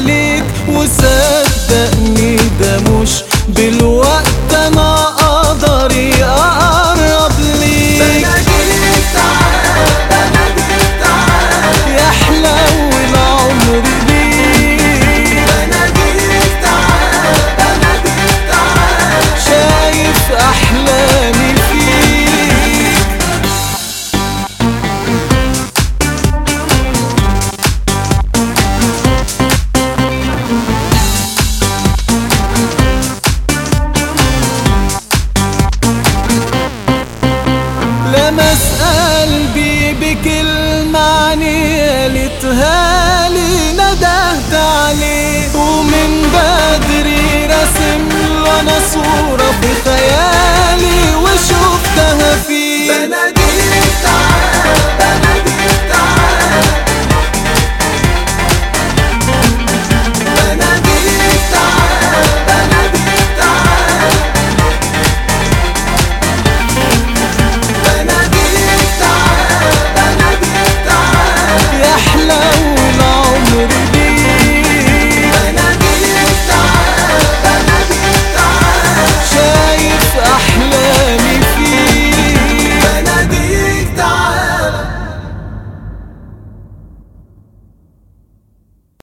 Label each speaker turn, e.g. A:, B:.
A: عليك وصدقني ده مش بالوقت انا اقدر اقرب ليك يحلى والعمر بيك شايف احلامي فيك لمس قلبي بكلمة عني قالتها لي ندهت عليه ومن بدري رسم له انا صورة في خيالي وشفتها فيه